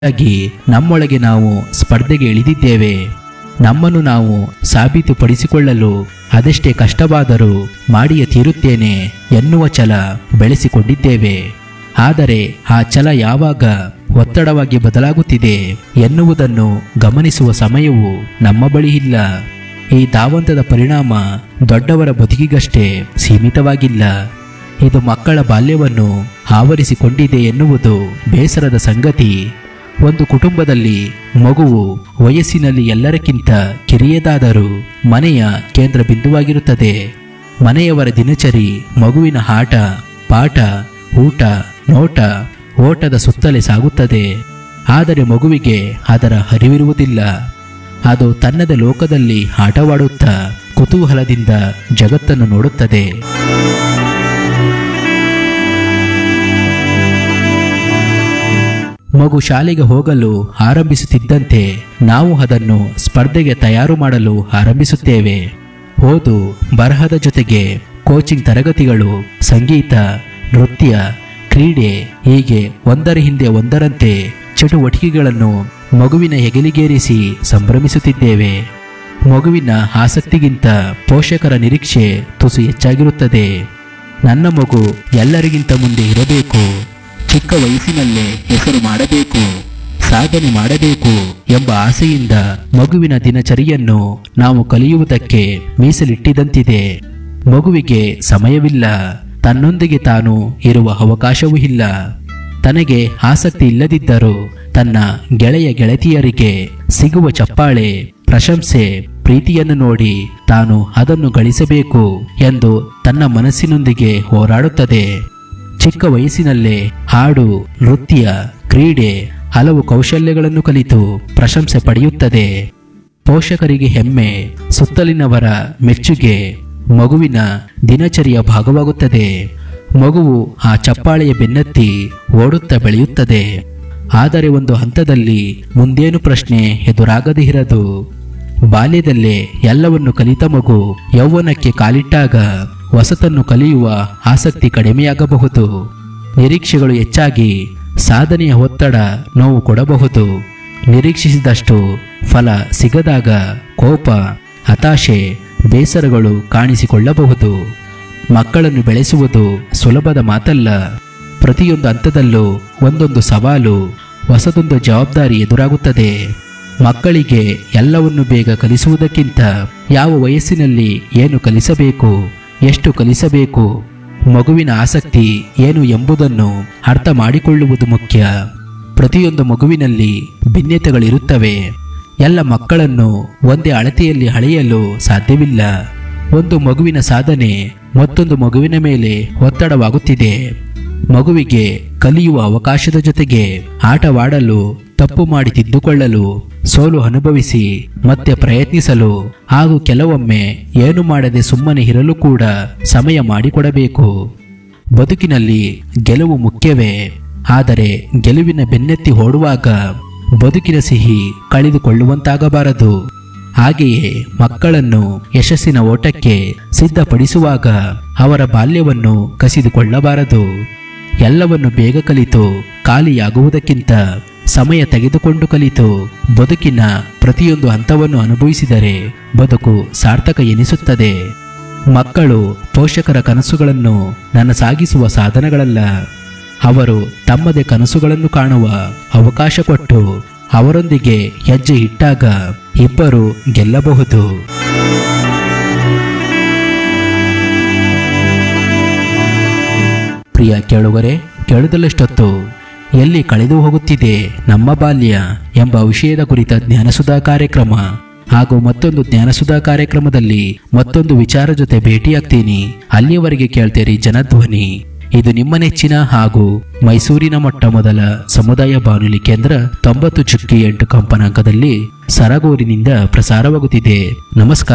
ಆಗಿ ನಮ್ಮೊಳಗೆ ನಾವು ಸ್ಪರ್ಧೆಗೆ ಇಳಿದಿದ್ದೇವೆ ನಮ್ಮನ್ನು ನಾವು ಸಾಬೀತುಪಡಿಸಿಕೊಳ್ಳಲು ಅದೆಷ್ಟೇ ಕಷ್ಟವಾದರೂ ಮಾಡಿಯೇ ತೀರುತ್ತೇನೆ ಎನ್ನುವ ಛಲ ಬೆಳೆಸಿಕೊಂಡಿದ್ದೇವೆ ಆದರೆ ಆ ಛಲ ಯಾವಾಗ ಒತ್ತಡವಾಗಿ ಬದಲಾಗುತ್ತಿದೆ ಎನ್ನುವುದನ್ನು ಗಮನಿಸುವ ಸಮಯವು ನಮ್ಮ ಬಳಿ ಇಲ್ಲ ಈ ಧಾವಂತದ ಪರಿಣಾಮ ದೊಡ್ಡವರ ಬದುಕಿಗಷ್ಟೇ ಸೀಮಿತವಾಗಿಲ್ಲ ಇದು ಮಕ್ಕಳ ಬಾಲ್ಯವನ್ನು ಆವರಿಸಿಕೊಂಡಿದೆ ಎನ್ನುವುದು ಬೇಸರದ ಸಂಗತಿ ಒಂದು ಕುಟುಂಬದಲ್ಲಿ ಮಗುವು ವಯಸ್ಸಿನಲ್ಲಿ ಎಲ್ಲರಕ್ಕಿಂತ ಕಿರಿಯದಾದರೂ ಮನೆಯ ಕೇಂದ್ರ ಬಿಂದುವಾಗಿರುತ್ತದೆ ಮನೆಯವರ ದಿನಚರಿ ಮಗುವಿನ ಆಟ ಪಾಠ ಊಟ ನೋಟ ಓಟದ ಸುತ್ತಲೇ ಸಾಗುತ್ತದೆ ಆದರೆ ಮಗುವಿಗೆ ಅದರ ಅರಿವಿರುವುದಿಲ್ಲ ಅದು ತನ್ನದೇ ಲೋಕದಲ್ಲಿ ಆಟವಾಡುತ್ತಾ ಕುತೂಹಲದಿಂದ ಜಗತ್ತನ್ನು ನೋಡುತ್ತದೆ ಮಗು ಶಾಲೆಗೆ ಹೋಗಲು ಆರಂಭಿಸುತ್ತಿದ್ದಂತೆ ನಾವು ಅದನ್ನು ಸ್ಪರ್ಧೆಗೆ ತಯಾರು ಮಾಡಲು ಆರಂಭಿಸುತ್ತೇವೆ ಓದು ಬರಹದ ಜೊತೆಗೆ ಕೋಚಿಂಗ್ ತರಗತಿಗಳು ಸಂಗೀತ ನೃತ್ಯ ಕ್ರೀಡೆ ಹೀಗೆ ಒಂದರ ಹಿಂದೆ ಒಂದರಂತೆ ಚಟುವಟಿಕೆಗಳನ್ನು ಮಗುವಿನ ಹೆಗಲಿಗೇರಿಸಿ ಸಂಭ್ರಮಿಸುತ್ತಿದ್ದೇವೆ ಮಗುವಿನ ಆಸಕ್ತಿಗಿಂತ ಪೋಷಕರ ನಿರೀಕ್ಷೆ ತುಸು ಹೆಚ್ಚಾಗಿರುತ್ತದೆ ನನ್ನ ಮಗು ಎಲ್ಲರಿಗಿಂತ ಮುಂದೆ ಇರಬೇಕು ಚಿಕ್ಕ ವಯಸ್ಸಿನಲ್ಲೇ ಹೆಸರು ಮಾಡಬೇಕು ಸಾಧನೆ ಮಾಡಬೇಕು ಎಂಬ ಆಸೆಯಿಂದ ಮಗುವಿನ ದಿನಚರಿಯನ್ನು ನಾವು ಕಲಿಯುವುದಕ್ಕೆ ಮೀಸಲಿಟ್ಟಿದಂತಿದೆ ಮಗುವಿಗೆ ಸಮಯವಿಲ್ಲ ತನ್ನೊಂದಿಗೆ ತಾನು ಇರುವ ಅವಕಾಶವೂ ಇಲ್ಲ ತನಗೆ ಆಸಕ್ತಿ ಇಲ್ಲದಿದ್ದರೂ ತನ್ನ ಗೆಳೆಯ ಗೆಳತಿಯರಿಗೆ ಸಿಗುವ ಚಪ್ಪಾಳೆ ಪ್ರಶಂಸೆ ಪ್ರೀತಿಯನ್ನು ನೋಡಿ ತಾನು ಅದನ್ನು ಗಳಿಸಬೇಕು ಎಂದು ತನ್ನ ಮನಸ್ಸಿನೊಂದಿಗೆ ಹೋರಾಡುತ್ತದೆ ಚಿಕ್ಕ ವಯಸ್ಸಿನಲ್ಲೇ ಹಾಡು ನೃತ್ಯ ಕ್ರೀಡೆ ಹಲವು ಕೌಶಲ್ಯಗಳನ್ನು ಕಲಿತು ಪ್ರಶಂಸೆ ಪಡೆಯುತ್ತದೆ ಪೋಷಕರಿಗೆ ಹೆಮ್ಮೆ ಸುತ್ತಲಿನವರ ಮೆಚ್ಚುಗೆ ಮಗುವಿನ ದಿನಚರಿಯ ಭಾಗವಾಗುತ್ತದೆ ಮಗುವು ಆ ಚಪ್ಪಾಳೆಯ ಬೆನ್ನತ್ತಿ ಓಡುತ್ತಾ ಬೆಳೆಯುತ್ತದೆ ಆದರೆ ಒಂದು ಹಂತದಲ್ಲಿ ಮುಂದೇನು ಪ್ರಶ್ನೆ ಎದುರಾಗದೇ ಇರದು ಬಾಲ್ಯದಲ್ಲೇ ಎಲ್ಲವನ್ನು ಕಲಿತ ಮಗು ಯೌವನಕ್ಕೆ ಕಾಲಿಟ್ಟಾಗ ಹೊಸತನ್ನು ಕಲಿಯುವ ಆಸಕ್ತಿ ಕಡಿಮೆಯಾಗಬಹುದು ನಿರೀಕ್ಷೆಗಳು ಹೆಚ್ಚಾಗಿ ಸಾಧನೆಯ ಒತ್ತಡ ನೋವು ಕೊಡಬಹುದು ನಿರೀಕ್ಷಿಸಿದಷ್ಟು ಫಲ ಸಿಗದಾಗ ಕೋಪ ಹತಾಶೆ ಬೇಸರಗಳು ಕಾಣಿಸಿಕೊಳ್ಳಬಹುದು ಮಕ್ಕಳನ್ನು ಬೆಳೆಸುವುದು ಸುಲಭದ ಮಾತಲ್ಲ ಪ್ರತಿಯೊಂದು ಹಂತದಲ್ಲೂ ಒಂದೊಂದು ಸವಾಲು ಹೊಸದೊಂದು ಜವಾಬ್ದಾರಿ ಎದುರಾಗುತ್ತದೆ ಮಕ್ಕಳಿಗೆ ಎಲ್ಲವನ್ನು ಬೇಗ ಕಲಿಸುವುದಕ್ಕಿಂತ ಯಾವ ವಯಸ್ಸಿನಲ್ಲಿ ಏನು ಕಲಿಸಬೇಕು ಎಷ್ಟು ಕಲಿಸಬೇಕು ಮಗುವಿನ ಆಸಕ್ತಿ ಏನು ಎಂಬುದನ್ನು ಅರ್ಥ ಮಾಡಿಕೊಳ್ಳುವುದು ಮುಖ್ಯ ಪ್ರತಿಯೊಂದು ಮಗುವಿನಲ್ಲಿ ಭಿನ್ನತೆಗಳಿರುತ್ತವೆ ಎಲ್ಲ ಮಕ್ಕಳನ್ನು ಒಂದೇ ಅಳತೆಯಲ್ಲಿ ಅಳೆಯಲು ಸಾಧ್ಯವಿಲ್ಲ ಒಂದು ಮಗುವಿನ ಸಾಧನೆ ಮತ್ತೊಂದು ಮಗುವಿನ ಮೇಲೆ ಒತ್ತಡವಾಗುತ್ತಿದೆ ಮಗುವಿಗೆ ಕಲಿಯುವ ಅವಕಾಶದ ಜೊತೆಗೆ ಆಟವಾಡಲು ತಪ್ಪು ಮಾಡಿ ತಿದ್ದುಕೊಳ್ಳಲು ಸೋಲು ಅನುಭವಿಸಿ ಮತ್ತೆ ಪ್ರಯತ್ನಿಸಲು ಹಾಗೂ ಕೆಲವೊಮ್ಮೆ ಏನು ಮಾಡದೆ ಸುಮ್ಮನೆ ಇರಲು ಕೂಡ ಸಮಯ ಮಾಡಿಕೊಡಬೇಕು ಬದುಕಿನಲ್ಲಿ ಗೆಲುವು ಮುಖ್ಯವೇ ಆದರೆ ಗೆಲುವಿನ ಬೆನ್ನತ್ತಿ ಓಡುವಾಗ ಬದುಕಿನ ಸಿಹಿ ಕಳೆದುಕೊಳ್ಳುವಂತಾಗಬಾರದು ಹಾಗೆಯೇ ಮಕ್ಕಳನ್ನು ಯಶಸ್ಸಿನ ಓಟಕ್ಕೆ ಸಿದ್ಧಪಡಿಸುವಾಗ ಅವರ ಬಾಲ್ಯವನ್ನು ಕಸಿದುಕೊಳ್ಳಬಾರದು ಎಲ್ಲವನ್ನು ಬೇಗ ಕಲಿತು ಖಾಲಿಯಾಗುವುದಕ್ಕಿಂತ ಸಮಯ ತೆಗೆದುಕೊಂಡು ಕಲಿತು ಬದುಕಿನ ಪ್ರತಿಯೊಂದು ಹಂತವನ್ನು ಅನುಭವಿಸಿದರೆ ಬದುಕು ಸಾರ್ಥಕ ಎನಿಸುತ್ತದೆ ಮಕ್ಕಳು ಪೋಷಕರ ಕನಸುಗಳನ್ನು ನನಸಾಗಿಸುವ ಸಾಧನಗಳಲ್ಲ ಅವರು ತಮ್ಮದೇ ಕನಸುಗಳನ್ನು ಕಾಣುವ ಅವಕಾಶ ಕೊಟ್ಟು ಅವರೊಂದಿಗೆ ಹೆಜ್ಜೆ ಇಟ್ಟಾಗ ಇಬ್ಬರು ಗೆಲ್ಲಬಹುದು ಪ್ರಿಯ ಕೇಳುಗರೆ ಕೇಳುವುದಲ್ಲಷ್ಟೊತ್ತು ಎಲ್ಲಿ ಕಳೆದು ಹೋಗುತ್ತಿದೆ ನಮ್ಮ ಬಾಲ್ಯ ಎಂಬ ವಿಷಯದ ಕುರಿತ ಜ್ಞಾನಸುಧಾ ಕಾರ್ಯಕ್ರಮ ಹಾಗೂ ಮತ್ತೊಂದು ಜ್ಞಾನಸುಧಾ ಕಾರ್ಯಕ್ರಮದಲ್ಲಿ ಮತ್ತೊಂದು ವಿಚಾರ ಜೊತೆ ಭೇಟಿಯಾಗ್ತೀನಿ ಅಲ್ಲಿಯವರೆಗೆ ಕೇಳ್ತೀರಿ ಜನಧ್ವನಿ ಇದು ನಿಮ್ಮ ನೆಚ್ಚಿನ ಹಾಗೂ ಮೈಸೂರಿನ ಮೊಟ್ಟ ಮೊದಲ ಸಮುದಾಯ ಬಾನುಲಿ ಕೇಂದ್ರ ತೊಂಬತ್ತು ಚುಕ್ಕಿ ಎಂಟು ಕಂಪನಾಂಕದಲ್ಲಿ ಸರಗೂರಿನಿಂದ ಪ್ರಸಾರವಾಗುತ್ತಿದೆ ನಮಸ್ಕಾರ